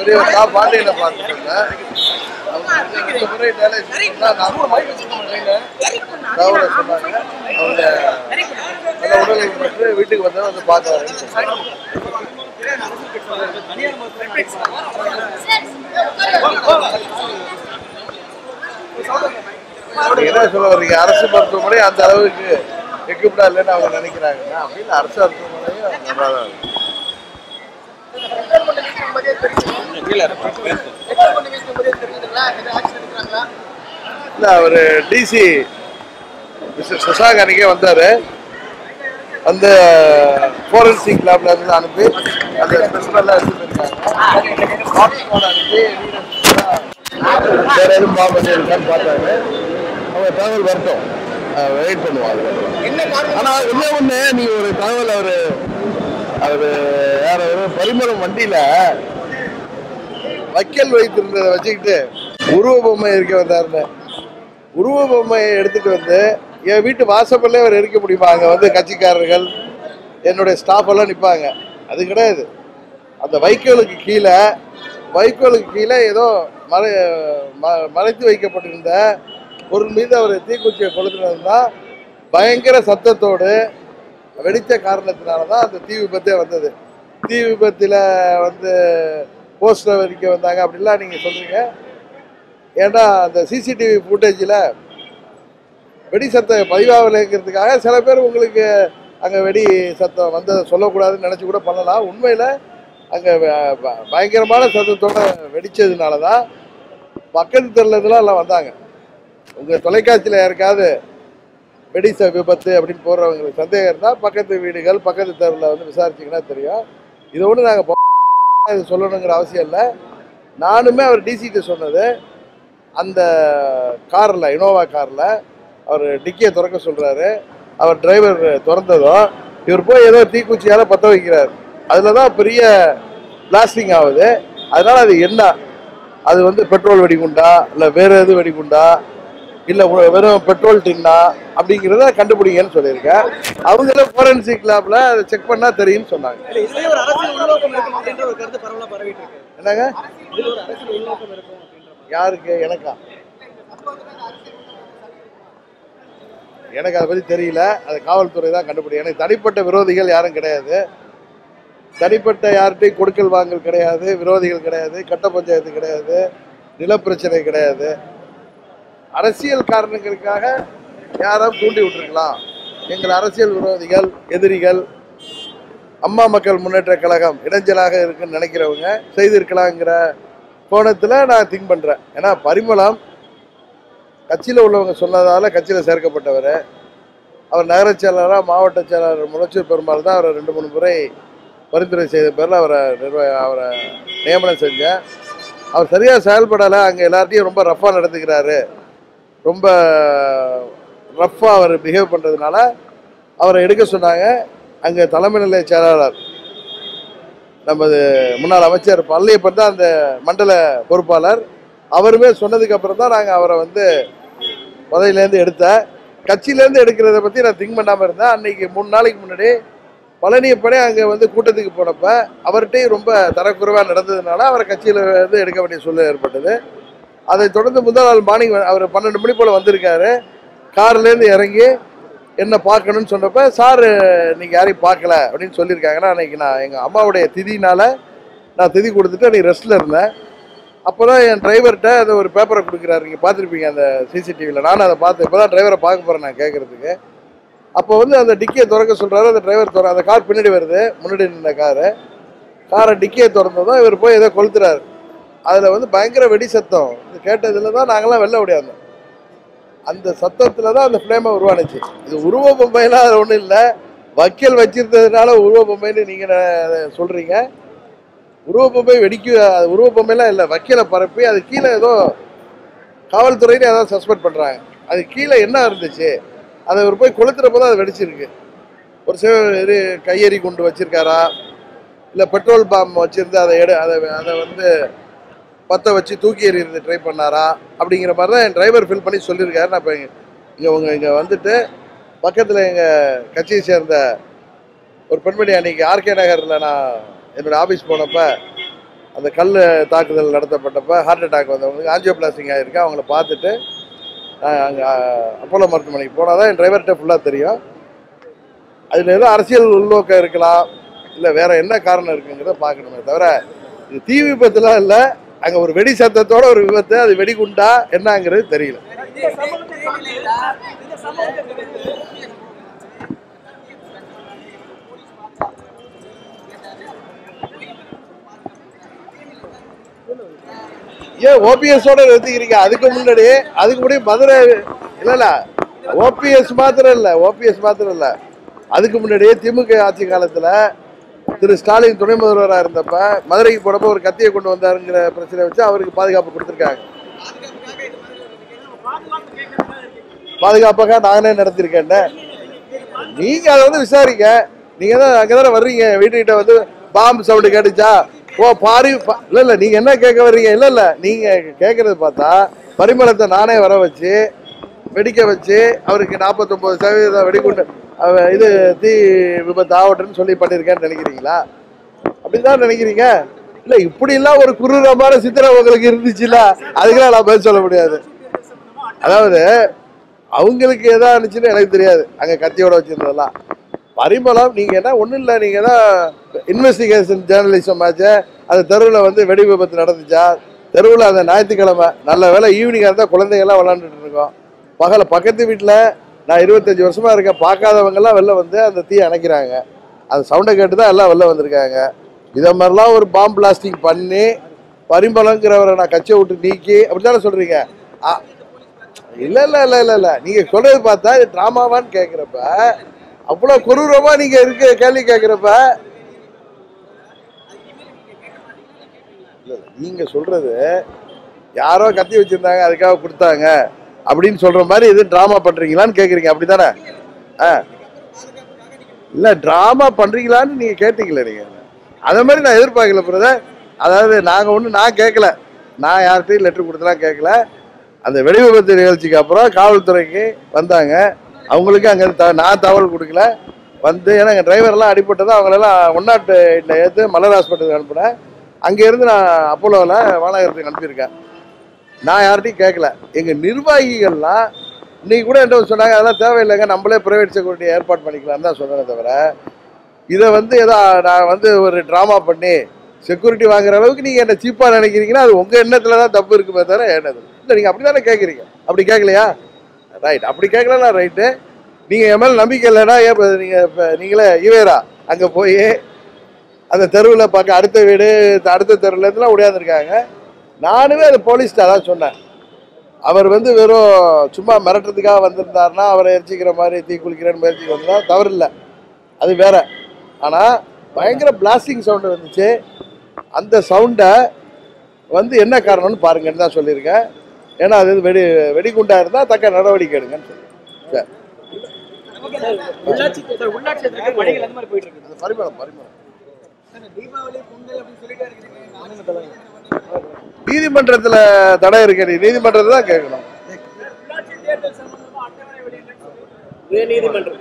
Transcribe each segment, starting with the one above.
பார்த்துட்டு நான் பாண்டியனை பார்த்துட்டு இருந்தேன் அவங்க ரெண்டு முறை டேலேஜ் பண்ணா நான் தகவலை சொன்னாங்க அவங்க நல்ல உடலை பெற்று வீட்டுக்கு வந்தா வந்து பார்க்கறாருன்னு சொன்னாங்க நீங்க என்ன சொல்ல வர்றீங்க அரசு மருத்துவமனை அந்த அளவுக்கு எக்யூப்டா இல்லைன்னு அவங்க நினைக்கிறாங்க அப்படின்னு அரசு மருத்துவமனையும் நல்லா தான் இருக்கு. இல்ல அவரு டிசி மிஸ்டர் சசாக் அன்னைக்கே வந்தாரு அந்த ஃபோரன்சிக் லேப்ல இருந்து அனுப்பி அந்த ஸ்பெசிமெல்லாம் எடுத்து போயிருக்காங்க ஹாஸ்பிட்டல் அனுப்பி evidence வேற எதுவும் ப்ராப்ளம் இருக்கான்னு பார்த்தாங்க அவங்க தகவல் வரட்டும் வெயிட் பண்ணுவாங்க ஆனா என்ன ஒண்ணு நீங்க ஒரு தகவல் அவரு அவரு யார் அவரு பரிமளம் வண்டியில வைக்கல் வைத்திருந்ததை வச்சுக்கிட்டு உருவ பொம்மை இருக்க வந்தாருன்னு உருவ பொம்மையை எடுத்துட்டு வந்து என் வீட்டு வாசப்பல்லே அவர் இருக்க முடியுமா அங்கே வந்து கட்சிக்காரர்கள் என்னுடைய ஸ்டாஃப் எல்லாம் நிற்பாங்க அது கிடையாது அந்த வைக்கோலுக்கு கீழே வைக்கோலுக்கு கீழே ஏதோ மறை ம- மறைத்து வைக்கப்பட்டிருந்த பொருள் மீது அவர் தீக்குச்சியை கொளுத்தினதுனா பயங்கர சத்தத்தோடு வெடித்த காரணத்தினால தான் அந்த தீ விபத்தே வந்தது தீ விபத்தில் வந்து போஸ்டர் வெடிக்க வந்தாங்க அப்படிலாம் நீங்கள் சொல்றீங்க ஏன்னா அந்த சிசிடிவி ஃபுட்டேஜில் வெடி சத்தம் பதிவாகலைங்கிறதுக்காக சில பேர் உங்களுக்கு அங்கே வெடி சத்தம் வந்ததை சொல்லக்கூடாதுன்னு நினச்சி கூட பண்ணலாம் உண்மையில் அங்கே பயங்கரமான சத்தத்தோட வெடிச்சதுனால தான் பக்கத்து தெருலதுலாம் எல்லாம் வந்தாங்க உங்கள் தொலைக்காட்சியில் யாருக்காவது வெடி ச விபத்து அப்படின்னு போடுறவங்களுக்கு சந்தேகம் இருந்தால் பக்கத்து வீடுகள் பக்கத்து தெருவில் வந்து விசாரிச்சிங்கன்னா தெரியும் இதை ஒன்று நாங்கள் இது சொல்லணுங்கிற அவசியம் இல்லை நானுமே அவர் டிசிட்டு சொன்னது அந்த காரில் இனோவா காரில் அவர் டிக்கியை திறக்க சொல்கிறாரு அவர் டிரைவர் திறந்ததும் இவர் போய் ஏதோ தீக்குச்சியால் பற்ற வைக்கிறார் அதில் தான் பெரிய பிளாஸ்டிங் ஆகுது அதனால் அது என்ன அது வந்து பெட்ரோல் வெடிகுண்டா இல்லை வேறு எது வெடிகுண்டா இல்லை வெறும் பெட்ரோல் டின்னா அப்படிங்கிறத கண்டுபிடிங்கன்னு சொல்லியிருக்கேன் அவங்கள ஃபோரன்சிக் லேபில் அதை செக் பண்ணால் தெரியும்னு சொன்னாங்க இல்ல, இதுலயே ஒரு அரசியல் உள்நோக்கம் இருக்கும் அப்படின்ற ஒரு கருத்து பரவலா பரவிட்டு இருக்கு என்னங்க இதுல ஒரு அரசியல் உள்நோக்கம் இருக்கும் அப்படின்ற மாதிரி. யாருக்கு எனக்கா எனக்கு அதை பற்றி தெரியல அது காவல்துறை தான் கண்டுபிடி எனக்கு தனிப்பட்ட விரோதிகள் யாரும் கிடையாது தனிப்பட்ட யார்கிட்டையும் கொடுக்கல் வாங்கல் கிடையாது விரோதிகள் கிடையாது கட்ட பஞ்சாயத்து கிடையாது நிலப்பிரச்சனை கிடையாது அரசியல் காரணங்களுக்காக யாரும் தூண்டி விட்டுருக்கலாம் எங்கள் அரசியல் விரோதிகள் எதிரிகள் அம்மா மக்கள் முன்னேற்ற கழகம் இடைஞ்சலாக இருக்குன்னு நினைக்கிறவங்க செய்திருக்கலாங்கிற கோணத்தில் நான் திங்க் பண்ணுறேன் ஏன்னா பரிமளம் கட்சியில் உள்ளவங்க சொன்னதால கட்சியில் சேர்க்கப்பட்டவர் அவர் நகரச் செயலாளராக மாவட்ட செயலாளர் முளச்சூர் பெருமாள் தான் அவரை ரெண்டு மூணு முறை பரிந்துரை செய்த பேரில் அவரை நிர்வாக அவரை நியமனம் செஞ்சேன் அவர் சரியாக செயல்படலை அங்கே எல்லார்ட்டையும் ரொம்ப ரஃப்பாக நடந்துக்கிறாரு ரொம்ப ரஃப்பாக அவர் பிஹேவ் பண்ணுறதுனால அவரை எடுக்க சொன்னாங்க அங்கே தலைமை நிலைய செயலாளர் நமது முன்னாள் அமைச்சர் பழனியப்பன் தான் அந்த மண்டல பொறுப்பாளர் அவருமே சொன்னதுக்கு அப்புறம் தான் நாங்கள் அவரை வந்து பதவியிலேருந்து எடுத்தேன் கட்சியிலேருந்து எடுக்கிறத பற்றி நான் திங்க் பண்ணாமல் இருந்தேன் அன்னைக்கு மூணு நாளைக்கு முன்னாடி பழனியப்பனே அங்கே வந்து கூட்டத்துக்கு போனப்ப அவர்கிட்டையும் ரொம்ப தரக்குறைவாக நடந்ததுனால அவரை கட்சியில் இருந்து எடுக்க வேண்டிய சூழ்நிலை ஏற்பட்டது அதை தொடர்ந்து முதல் நாள் மார்னிங் அவர் பன்னெண்டு மணி போல் வந்திருக்காரு கார்லேருந்து இறங்கி என்ன பார்க்கணும்னு சொன்னப்ப சார் நீங்கள் யாரையும் பார்க்கல அப்படின்னு சொல்லியிருக்காங்கன்னா அன்னைக்கு நான் எங்கள் அம்மாவுடைய திதினால நான் திதி கொடுத்துட்டு அன்றைக்கி ரெஸ்ட்டில் இருந்தேன் அப்போ தான் என் டிரைவர்கிட்ட அந்த ஒரு பேப்பரை கொடுக்குறாரு நீங்கள் பார்த்துருப்பீங்க அந்த சிசிடிவியில் நானும் அதை பார்த்து இப்போ தான் டிரைவரை பார்க்க போகிறேன் நான் கேட்குறதுக்கு அப்போ வந்து அந்த டிக்கியை திறக்க சொல்கிறாரு அந்த டிரைவர் திற அந்த கார் பின்னாடி வருது முன்னாடி நின்ற காரு காரை டிக்கியை திறந்ததும் இவர் போய் ஏதோ கொளுத்துறாரு அதில் வந்து பயங்கர வெடி சத்தம் இது கேட்டதில் தான் நாங்களாம் வெளில ஓடியாந்தோம் அந்த சத்தத்தில் தான் அந்த ஃப்ளேமை உருவானுச்சு இது உருவ பொம்மையெல்லாம் அது ஒன்றும் இல்லை வக்கீல் வச்சிருந்ததுனால உருவ பொம்மைன்னு நீங்கள் சொல்கிறீங்க உருவ பொம்மை வெடிக்க அது உருவ பொம்மையெல்லாம் இல்லை வக்கீலை பரப்பி அது கீழே ஏதோ காவல்துறைன்னு ஏதாவது சஸ்பெண்ட் பண்ணுறாங்க அது கீழே என்ன இருந்துச்சு அதை அவர் போய் கொளுத்துறப்போ தான் அது வெடிச்சிருக்கு ஒரு சில இது கையெறி குண்டு வச்சிருக்காரா இல்லை பெட்ரோல் பாம் வச்சிருந்து அதை எடு அதை அதை வந்து பற்ற வச்சு தூக்கி எறியறது ட்ரை பண்ணாரா அப்படிங்கிற மாதிரி தான் என் டிரைவர் ஃபில் பண்ணி சொல்லியிருக்காரு நான் இப்போ இங்கே உங்க இங்கே வந்துட்டு பக்கத்தில் எங்கள் கட்சியை சேர்ந்த ஒரு பெண்மணி அன்னைக்கு ஆர்கே நகரில் நான் என்னோட ஆஃபீஸ் போனப்ப அந்த கல் தாக்குதல் நடத்தப்பட்டப்ப ஹார்ட் அட்டாக் வந்தவங்களுக்கு ஆஞ்சியோபிளாஸ்டிங் ஆகிருக்கு அவங்கள பார்த்துட்டு அங்கே அப்போலோ மருத்துவமனைக்கு போனால் தான் என் டிரைவர்கிட்ட ஃபுல்லாக தெரியும் அதில் ஏதோ அரசியல் உள்நோக்கம் இருக்கலாம் இல்லை வேற என்ன காரணம் இருக்குங்கிறத பார்க்கணுமே தவிர இது தீ விபத்துலாம் இல்லை அங்கே ஒரு வெடி சத்தத்தோட ஒரு விபத்து அது வெடிகுண்டா என்னங்கிறது தெரியல இந்த சம்பவத்துக்கு இந்த சம்பவத்துக்கு ஏன் ஓபிஎஸோட நிறுத்திக்கிறீங்க அதுக்கு முன்னாடி அதுக்கு முன்னாடி மதுரை இல்ல இல்ல ஓபிஎஸ் மாத்திரம் இல்ல ஓபிஎஸ் மாத்திரம் இல்ல அதுக்கு முன்னாடியே திமுக ஆட்சி காலத்துல திரு ஸ்டாலின் துணை முதல்வராக இருந்தப்ப மதுரைக்கு போனப்ப ஒரு கத்தியை கொண்டு வந்தாருங்கிற பிரச்சனை வச்சு அவருக்கு பாதுகாப்பு கொடுத்துருக்காங்க பாதுகாப்பாக நானே நடத்திருக்கேன் நீங்க அதை வந்து விசாரிங்க நீங்க தான் அங்கே தானே வர்றீங்க வீட்டுக்கிட்ட வந்து பாம்பு சவுண்டு கேட்டுச்சா ஓ பாரி பா- இல்ல இல்ல நீங்க என்ன கேட்க வர்றீங்க இல்ல இல்ல நீங்க கேட்கறது பார்த்தா பரிமளத்தை நானே வர வச்சு வெடிக்க வச்சு அவருக்கு நாற்பத்தொன்பது சதவீதம் வெடிகுண்டு அவ- இது தீ விபத்து ஆகட்டும்னு சொல்லி பண்ணியிருக்கேன்னு நினைக்கிறீங்களா அப்படிதான் நினைக்கிறீங்க இல்ல இப்படி எல்லாம் ஒரு குரூரமான சித்திரம் உங்களுக்கு இருந்துச்சுல்ல அதுக்கெல்லாம் நான் பதில் சொல்ல முடியாது அதாவது அவங்களுக்கு எதா இருந்துச்சுன்னு எனக்கு தெரியாது அங்க கத்தியோட வச்சிருந்ததெல்லாம் பரிமளம் நீங்க என்ன ஒண்ணும் இல்லை நீங்க தான் இன்வெஸ்டிகேஷன் ஜேர்னலிசம் ஆச்சு அந்த தெருவில் வந்து வெடி விபத்து நடந்துச்சா தெருவில் அந்த ஞாயிற்றுக்கிழமை நல்ல வேலை ஈவினிங்காக இருந்தால் குழந்தைங்கள்லாம் விளாண்டுட்டு இருக்கோம் பகல பக்கத்து வீட்டில் நான் இருபத்தஞ்சி வருஷமா இருக்கேன் பார்க்காதவங்கெல்லாம் வெளில வந்து அந்த தீயை அணைக்கிறாங்க அந்த சவுண்டை கேட்டு தான் எல்லாம் வெளில வந்திருக்காங்க இதை மாதிரிலாம் ஒரு பாம்பு பிளாஸ்டிங் பண்ணி பரிமளங்கிறவரை நான் கட்சியை விட்டு நீக்கி அப்படித்தானே சொல்றீங்க ஆ, இல்ல இல்ல இல்ல இல்ல இல்ல நீங்க சொல்றது பார்த்தா இது டிராமாவான்னு கேக்குறப்ப அவ்வளவு கொடூரமா நீங்க இருக்க கேள்வி கேக்குறப்ப இல்ல, இல்ல, நீங்க சொல்றது யாரோ கத்தி வச்சிருந்தாங்க அதுக்காக கொடுத்தாங்க அப்படின்னு சொல்ற மாதிரி இது டிராமா பண்றீங்களான்னு கேக்குறீங்க அப்படித்தானே ஆ இல்ல டிராமா பண்றீங்களான்னு நீங்க கேட்டீங்களே நீங்க அதே மாதிரி நான் எதிர்பார்க்கல பிரதர் அதாவது நாங்க ஒண்ணு நான் கேட்கல நான் யார்கிட்டயும் லெட்டர் கொடுத்தலாம் கேட்கல அந்த வெடி விபத்து நிகழ்ச்சிக்கு அப்புறம் காவல்துறைக்கு வந்தாங்க அவங்களுக்கு அங்கே த நான் தகவல் கொடுக்கல வந்து ஏன்னா எங்கள் டிரைவர்லாம் அடிபட்டது அவங்களெல்லாம் ஒன்னாட்டு எயிட்டில் ஏற்று மலர் ஹாஸ்பிட்டலுக்கு அனுப்புனேன் அங்கேருந்து நான் அப்போலோவில் வானகரத்துக்கு அனுப்பியிருக்கேன் நான் யார்கிட்டையும் கேட்கல எங்கள் நிர்வாகிகள்லாம் இன்னைக்கு கூட என்ன சொன்னாங்க அதெல்லாம் தேவையில்லைங்க நம்மளே ப்ரைவேட் செக்யூரிட்டி ஏற்பாடு பண்ணிக்கலாம் தான் சொன்னேனே தவிர இதை வந்து ஏதோ நான் வந்து ஒரு ட்ராமா பண்ணி செக்யூரிட்டி வாங்குற அளவுக்கு நீங்கள் என்ன சீப்பாக நினைக்கிறீங்கன்னா அது உங்கள் எண்ணத்தில் தான் தப்பு இருக்குமே தவிர என்னது இல்லை நீங்கள் அப்படி தானே கேட்குறீங்க அப்படி கேட்கலையா ரைட் அப்படி கேட்கலாம் ரைட்டு நீங்கள் என் மேலே நம்பிக்கை இல்லைன்னா ஏன் இப்ப நீங்கள் இப்போ நீங்களே ஈவேரா அங்கே போய் அந்த தெருவில் பார்க்க அடுத்த வீடு அடுத்த தெருவுலேருந்துலாம் ஓடியாந்துருக்காங்க நானுமே அது போலீஸ்ட்டு அதான் சொன்னேன் அவர் வந்து வெறும் சும்மா மிரட்டுறதுக்காக வந்திருந்தாருன்னா அவரை எரிச்சிக்கிற மாதிரி தீ குளிக்கிறேன்னு முயற்சிக்கு வந்தா தவறு இல்லை அது வேற ஆனால் பயங்கர பிளாஸ்டிங் சவுண்டு வந்துச்சு அந்த சவுண்டை வந்து என்ன காரணம்னு பாருங்கன்னு தான் சொல்லியிருக்கேன் ஏன்னா அது வந்து வெடி வெடிகுண்டா இருந்தால் தக்க நடவடிக்கை எடுங்கன்னு சொல்லி சரி உள்ளாட்சி சார் உள்ளாட்சி தேர்தலுக்கு பணிகள் எந்த மாதிரி போயிட்டு இருக்கு அது பரிமாணம் பரிமாணம் தீபாவளி பொங்கல் அப்படின்னு சொல்லிட்டே இருக்கிறீங்க நீதிமன்றத்தில் தடை இருக்கு நீ நீதிமன்றத்தில் தான் கேட்கணும் உள்ளாட்சி தேர்தல் சம்பந்தமா அட்டவணை வெளியிட்டு உயர்நீதிமன்றம்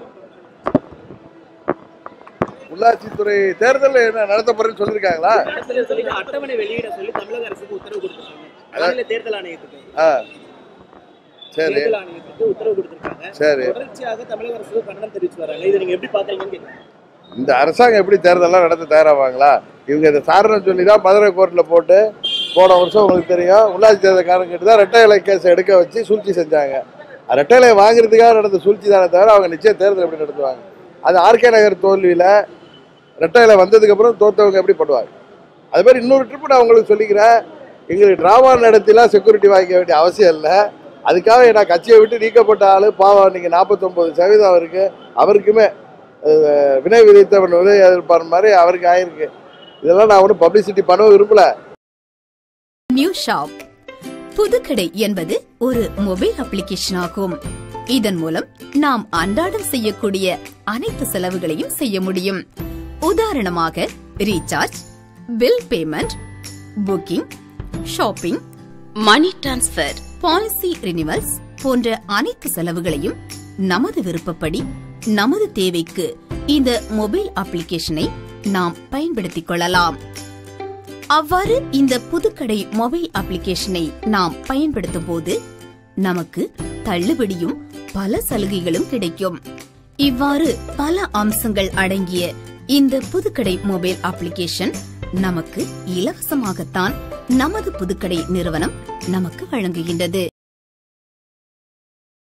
உள்ளாட்சித்துறை தேர்தல் என்ன நடத்தப்படுறேன்னு சொல்லியிருக்காங்களா அரசியல் சொல்லிட்டு அட்டவணை வெளியிட சொல்லி தமிழக அரசுக்கு உத்தரவு கொடுத்திருக்காங்க மாநில தேர்தல் ஆணையத்துக்கு ஆ சரி தேர்தல் ஆணையத்துக்கு உத்தரவு கொடுத்திருக்காங்க சரி தொடர்ச்சியாக தமிழக அரசுக்கு கண்டனம் தெரிவிச்சு வராங்க இதை நீங்க எப்படி பாக்குறீங்கன்னு கேக்குறேன். இந்த அரசாங்கம் எப்படி தேர்தலாம் நடத்த தயாராவாங்களா இவங்க இந்த சாரணம் சொல்லி தான் மதுரை கோர்ட்டில் போட்டு போன வருஷம் உங்களுக்கு தெரியும் உள்ளாட்சி தேர்தல்காரங்க கிட்ட தான் ரெட்டை இலை கேஸ் எடுக்க வச்சு சூழ்ச்சி செஞ்சாங்க அது ரெட்டை இலை வாங்குறதுக்காக நடந்த சூழ்ச்சி தானே தவிர அவங்க நிச்சயம் தேர்தல் எப்படி நடத்துவாங்க அது ஆர்கே நகர் தோல்வியில் ரெட்டை இலை வந்ததுக்கப்புறம் தோத்தவங்க எப்படி பண்ணுவாங்க அது மாதிரி இன்னொரு ட்ரிப்பு நான் உங்களுக்கு சொல்லிக்கிறேன் எங்களுக்கு ட்ராமா நடத்திலாம் செக்யூரிட்டி வாங்கிக்க வேண்டிய அவசியம் இல்லை அதுக்காக நான் கட்சியை விட்டு நீக்கப்பட்ட ஆள் பாவம் நீங்கள் நாற்பத்தொம்பது சதவீதம் அவருக்கு அவருக்குமே அஹ், வினை விதித்தவன் உதவி எதிர்ப்பார் மாதிரி அவருக்கு ஆயிருக்கு இதெல்லாம் நான் ஒன்றும் பப்ளிசிட்டி பண்ணவும் விரும்பல நியூ ஷாப் புதுக்கடை என்பது ஒரு மொபைல் அப்ளிகேஷன் ஆகும் இதன் மூலம் நாம் அன்றாடம் செய்யக்கூடிய அனைத்து செலவுகளையும் செய்ய முடியும் உதாரணமாக recharge bill payment booking shopping money transfer policy renewals போன்ற அனைத்து செலவுகளையும் நமது விருப்பப்படி நமது தேவைக்கு இந்த மொபைல் அப்ளிகேஷனை நாம் பயன்படுத்திக் கொள்ளலாம் அவ்வாறு இந்த புதுக்கடை மொபைல் அப்ளிகேஷனை நாம் பயன்படுத்தும் போது நமக்கு தள்ளுபடியும் பல சலுகைகளும் கிடைக்கும் இவ்வாறு பல அம்சங்கள் அடங்கிய இந்த புதுக்கடை மொபைல் அப்ளிகேஷன் நமக்கு இலவசமாகத்தான் நமது புதுக்கடை நிறுவனம் நமக்கு வழங்குகின்றது